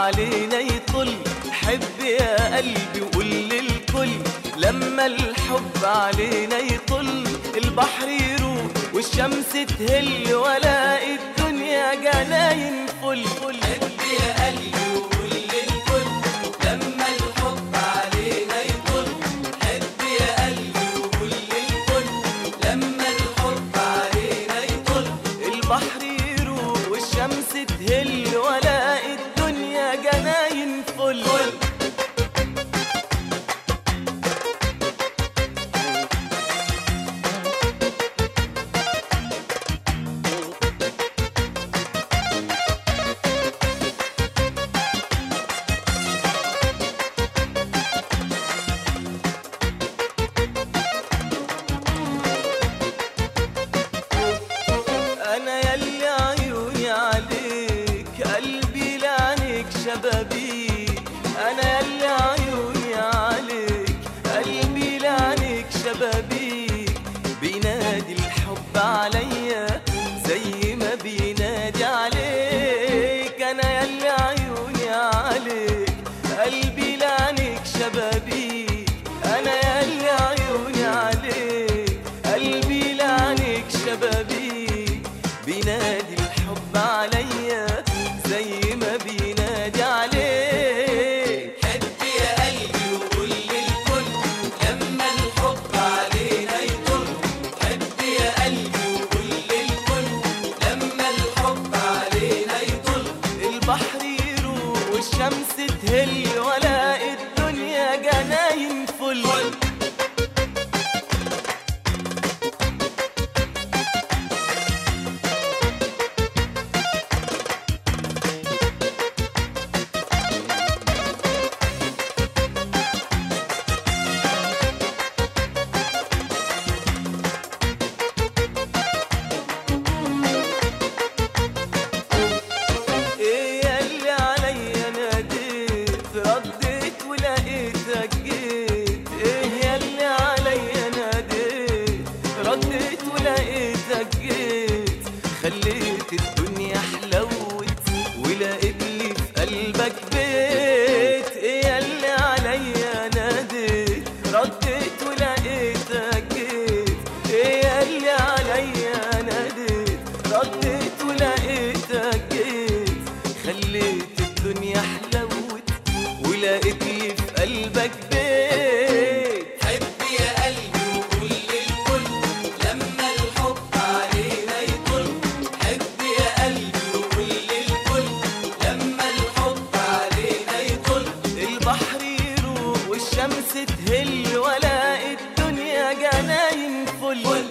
علينا يطل حب يا قلبي وقول للكل لما الحب علينا يطل البحر يروح والشمس تهل ولا الدنيا جناين فل حب يا قلبي وقول للكل لما الحب علينا يطل حب يا قلبي وقول للكل لما الحب علينا يطل البحر يروح والشمس تهل ولا الدنيا جناين فل انا يلي عيوني عليك قلبي لعنك شبابيك انا يلي عيوني عليك قلبي لعنك شبابيك بينادي الحب عليا زي ما بينادي عليك انا يلي عيوني عليك قلبي لعنك شبابيك انا يلي عيوني عليك قلبي لعنك شبابيك بينادي الحب عليا زي ما بينادي عليك حب يا قلبي وقول للكل لما الحب علينا يطل حب يا قلبي وقول للكل لما الحب علينا يطل البحر يروح والشمس تهل ولا الدنيا جناين فل ايه ياللي عليا ناديت رديت ولقيتك جيت ايه ياللي عليا ناديت رديت ولقيتك جيت خليت الدنيا حلوت ولقيت لي في قلبك بيت ايه ياللي عليا ناديت رديت ولقيتك جيت ايه ياللي عليا ناديت رديت ولقيتك جيت خليت الدنيا حلوت ولقيت لي في قلبك بيت حب يا قلبي وقول للكل لما الحب علينا يطل حب يا قلبي وقول للكل لما الحب علينا يطل البحر يروح والشمس تهل ولا الدنيا جناين فل فل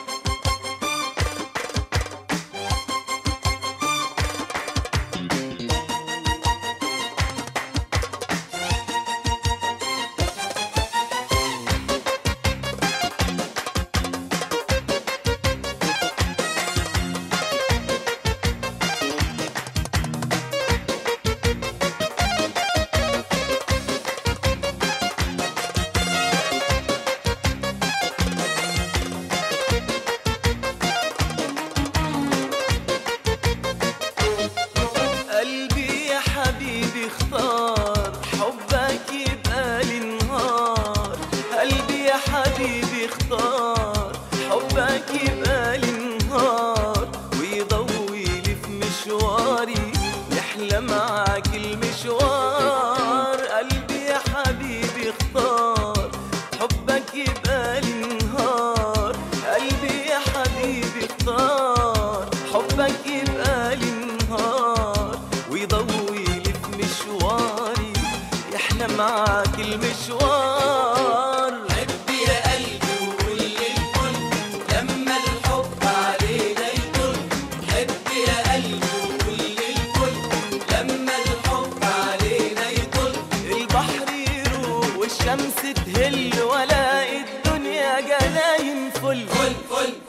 قلبي يا حبيبي اختار حبك يبقى لي نهار قلبي يا حبيبي اختار حبك يبقى لي نهار ويضوي لي في مشواري يحلى معاك المشوار قلبي يا حبيبي اختار حبك يبقى لي نهار قلبي يا حبيبي اختار حبك يبقى لي نهار ويضوي لي في مشواري يحلى معاك المشوار حب يا قلبي وقول للكل لما الحب علينا يطل حب يا قلبي وقول للكل لما الحب علينا يطل البحر يروح والشمس تهل ولا الدنيا جناين فل فل فل